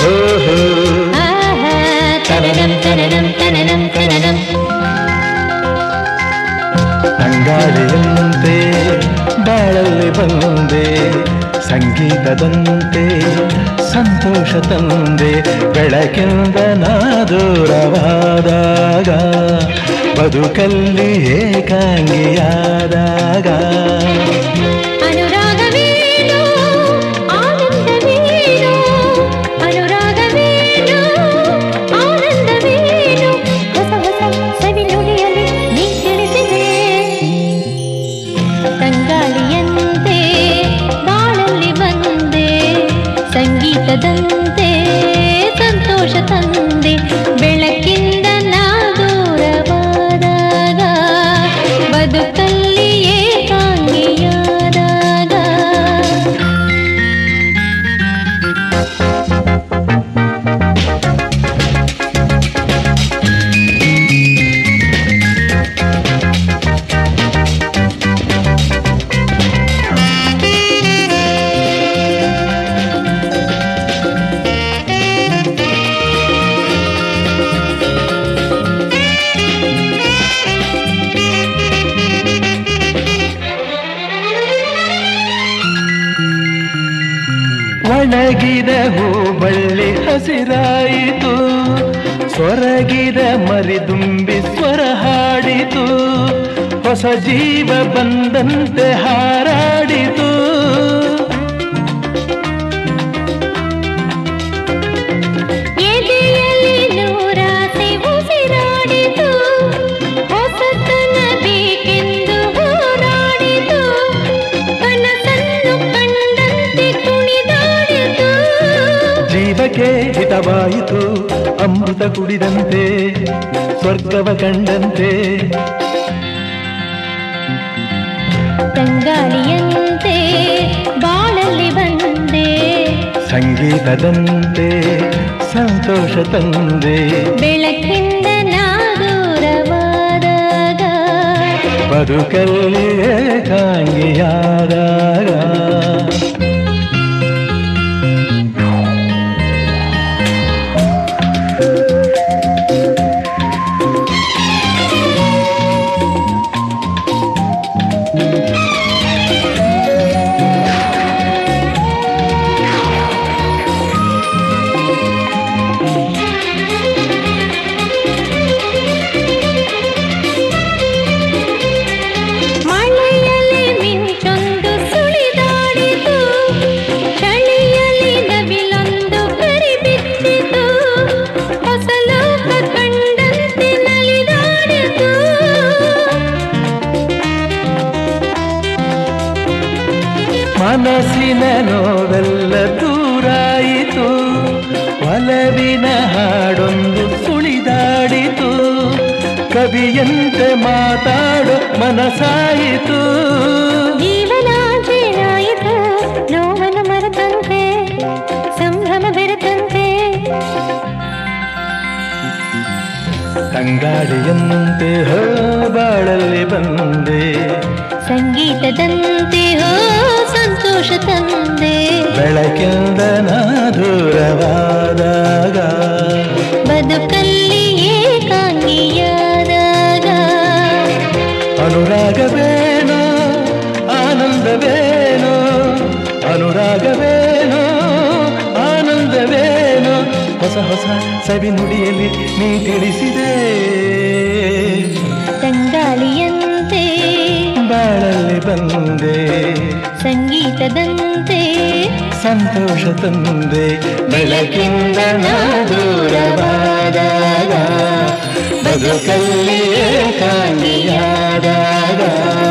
ಹೋ ಹೋ ಆಹಾ, ತನನಂ ತನನಂ ತನನಂ ತನನಂ ಅಂಗಾಳಿಯಂತೆ ಬಾಳಲ್ಲಿ ಬಂದೆ ಸಂಗೀತದಂತೆ ಸಂತೋಷ ತಂದೆ ಬೆಳಕಿಂದ ನಾ ದೂರವಾದಾಗ ಬದುಕಲ್ಲಿ ಏಕಾಂಗಿಯಾದಾಗ ಅನುರಾಗವೇನೋ ಆನಂದವೇನೋ ಅನುರಾಗವೇನೋ ಆನಂದವೇನೋ ಹೊಸ ಹೊಸ ಸವಿ ನುಡಿಯಲಿ ನೀ ತಿಳಿಸಿದೆ ತಂಗಾಳಿಯಂತೆ ಬಾಳಲ್ಲಿ ಬಂದೆ ಸಂಗೀತದಂತೆ ಸಂತೋಷ ತಂದೆ ಬೆಳಕಿಂದ ನಾ ದೂರವಾದಾಗ ಬದುಕಲ್ಲಿ ಏಕಾಂಗಿಯಾದಾಗ ಒಣಗಿದ ಹೂಬಳ್ಳಿ ಹಸಿರಾಯಿತು ಸೊರಗಿದ ಮರಿದುಂಬಿ ಸ್ವರ ಹಾಡಿತು ಹೊಸ ಜೀವ ಬಂದಂತೆ ಹಾರಾಡಿತು ಎದೆಯಲ್ಲಿ ನೂರಾಸೆ ಉಸಿರಾಡಿತು ಹೊಸತನ ಬೇಕೆಂದು ಹೋರಾಡಿತು ಕನಸನ್ನು ಕಂಡಂತೆ ಕುಣಿದಾಡಿತು ಜೀವಕ್ಕೆ ಹಿತವಾಯಿತು ಅಮೃತ ಕುಡಿದಂತೆ ಸ್ವರ್ಗವ ಕಂಡಂತೆ ತಂಗಾಳಿಯಂತೆ ಬಾಳಲ್ಲಿ ಬಂದೆ ಸಂಗೀತದಂತೆ ಸಂತೋಷ ತಂದೆ ಬೆಳಕಿಂದ ನಾ ದೂರವಾದಾಗ ಬದುಕಲ್ಲಿ ಏಕಾಂಗಿಯಾದಾಗ ಮಳೆಯಲ್ಲಿ ಮಿಂಚೊಂದು ಸುಳಿದಾಡಿತು ಚಳಿಯಲ್ಲಿ ನವಿಲೊಂದು ಕರಿಬಿಟ್ಟಿತು ಹೊಸ ಲೋಕ ಕಂಡಂತೆ ನಲಿದಾಡಿತು ಮನಸ್ಸಿನ ನೋವೆಲ್ಲ ದೂರಾಯಿತು ಒಲವಿನ ಹಾಡೊಂದು ಸುಳಿದಾಡಿತು ಕವಿಯಂತೆ ಮಾತಾಡೋ ಮನಸಾಯಿತು ಜೀವನ ಜೇನಾಯಿತು ನೋವನ್ನು ಮರೆತಂತೆ ಸಂಭ್ರಮ ಬೆರೆತಂತೆ ತಂಗಾಡಿಯಂತೆ ಹೋ ಬಾಳಲ್ಲಿ ಬಂದೆ ಸಂಗೀತದಂತೆ ಹೋ ಸಂತೋಷ ತಂದೆ ಬೆಳಕಿಂದ ನಾ ದೂರವಾದಾಗ ಬದುಕಲ್ಲಿ ಏಕಾಂಗಿಯಾದಾಗ ಅನುರಾಗವೇನೋ ಆನಂದವೇನೋ ಅನುರಾಗವೇನೋ ಆನಂದವೇನೋ ಹೊಸ ಹೊಸ ಸವಿ ನುಡಿಯಲ್ಲಿ ನೀ ತಿಳಿಸಿದೆ ತಂಗಾಳಿಯಂತೆ ಬಾಳಲ್ಲಿ ಬಂದೆ ಸಂಗೀತದಂತೆ ಸಂತೋಷ ತಂದೆ ಬೆಳಕಿಂದ ನಾ ದೂರವಾದಾಗ ಬದುಕಲ್ಲಿ ಏಕಾಂಗಿಯಾದಾಗ